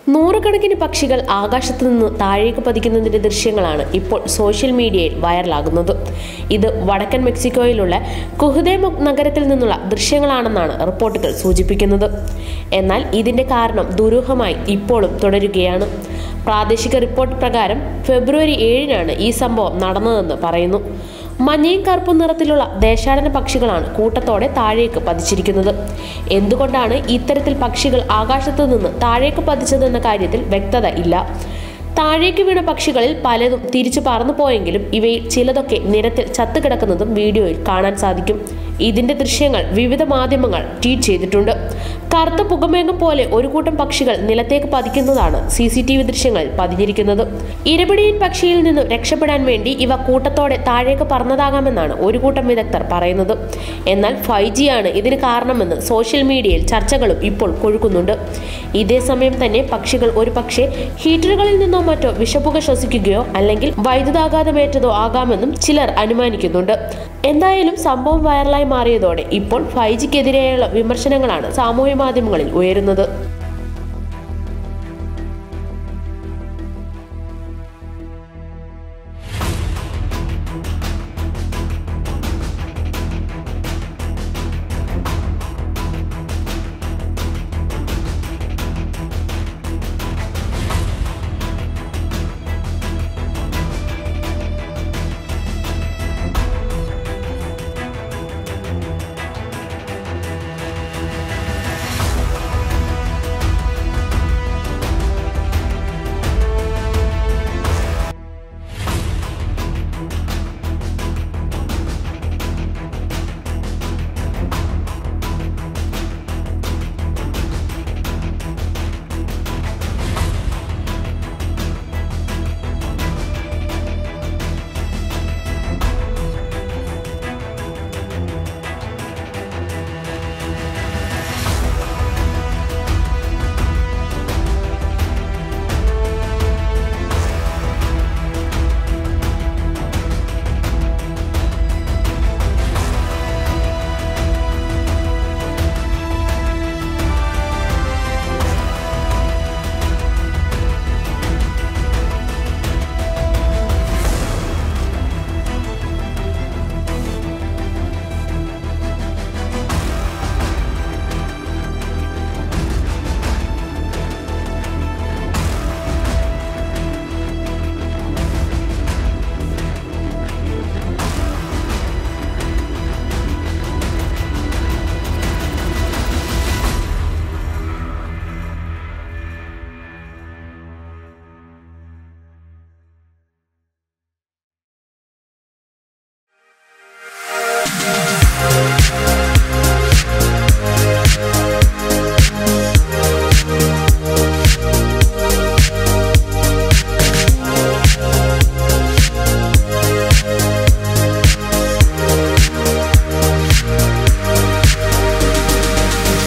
നൂറുകണക്കിന് പക്ഷികൾ ആകാശത്തു നിന്ന് താഴേക്ക് പതിക്കുന്നതിന്റെ ദൃശ്യങ്ങളാണ് ഇപ്പോൾ സോഷ്യൽ മീഡിയയിൽ വൈറലാകുന്നത് ഇത് വടക്കൻ മെക്സിക്കോയിലുള്ള കുഹുദേമൊക് നഗരത്തിൽ നിന്നുള്ള ദൃശ്യങ്ങളാണെന്നാണ് റിപ്പോർട്ടുകൾ സൂചിപ്പിക്കുന്നത് എന്നാൽ ഇതിന്റെ കാരണം ദുരൂഹമായി ഇപ്പോഴും തുടരുകയാണ് പ്രാദേശിക റിപ്പോർട്ട് പ്രകാരം ഫെബ്രുവരി ഏഴിനാണ് ഈ സംഭവം നടന്നതെന്ന് പറയുന്നു മഞ്ഞയും കറുപ്പും നിറത്തിലുള്ള ദേശാടന പക്ഷികളാണ് കൂട്ടത്തോടെ താഴേക്ക് പതിച്ചിരിക്കുന്നത് എന്തുകൊണ്ടാണ് ഇത്തരത്തിൽ പക്ഷികൾ ആകാശത്തു നിന്ന് താഴേക്ക് പതിച്ചതെന്ന കാര്യത്തിൽ വ്യക്തത ഇല്ല താഴേക്ക് വീണ പക്ഷികളിൽ പലതും തിരിച്ചു പറന്നു പോയെങ്കിലും ഇവയിൽ ചിലതൊക്കെ നിരത്തിൽ ചത്തുകിടക്കുന്നതും വീഡിയോയിൽ കാണാൻ സാധിക്കും ഇതിന്റെ ദൃശ്യങ്ങൾ വിവിധ മാധ്യമങ്ങൾ ട്വീറ്റ് ചെയ്തിട്ടുണ്ട് കറുത്ത പുകമേഘം പോലെ ഒരു കൂട്ടം പക്ഷികൾ നിലത്തേക്ക് പതിക്കുന്നതാണ് സി സി ടി വി ദൃശ്യങ്ങളിൽ പതിഞ്ഞിരിക്കുന്നത് ഇരപിടിയൻ പക്ഷിയിൽ നിന്നും രക്ഷപ്പെടാൻ വേണ്ടി ഇവ കൂട്ടത്തോടെ താഴേക്ക് പറന്നതാകാമെന്നാണ് ഒരു കൂട്ടം വിദഗ്ധർ പറയുന്നത് എന്നാൽ ഫൈവ് ജി ആണ് ഇതിന് കാരണമെന്ന് സോഷ്യൽ മീഡിയയിൽ ചർച്ചകളും ഇപ്പോൾ കൊഴുക്കുന്നുണ്ട് ഇതേ സമയം തന്നെ പക്ഷികൾ ഒരു പക്ഷേ ഹീറ്ററുകളിൽ നിന്നോ മറ്റോ വിഷപ്പുക ശ്വസിക്കുകയോ അല്ലെങ്കിൽ വൈദ്യുതാഘാതമേറ്റതോ ആകാമെന്നും ചിലർ അനുമാനിക്കുന്നുണ്ട് എന്തായാലും സംഭവം വൈറലായി മാറിയതോടെ ഇപ്പോൾ ഫൈവ് ജിക്കെതിരെയുള്ള വിമർശനങ്ങളാണ് സാമൂഹ്യ മാധ്യമങ്ങളിൽ ഉയരുന്നത്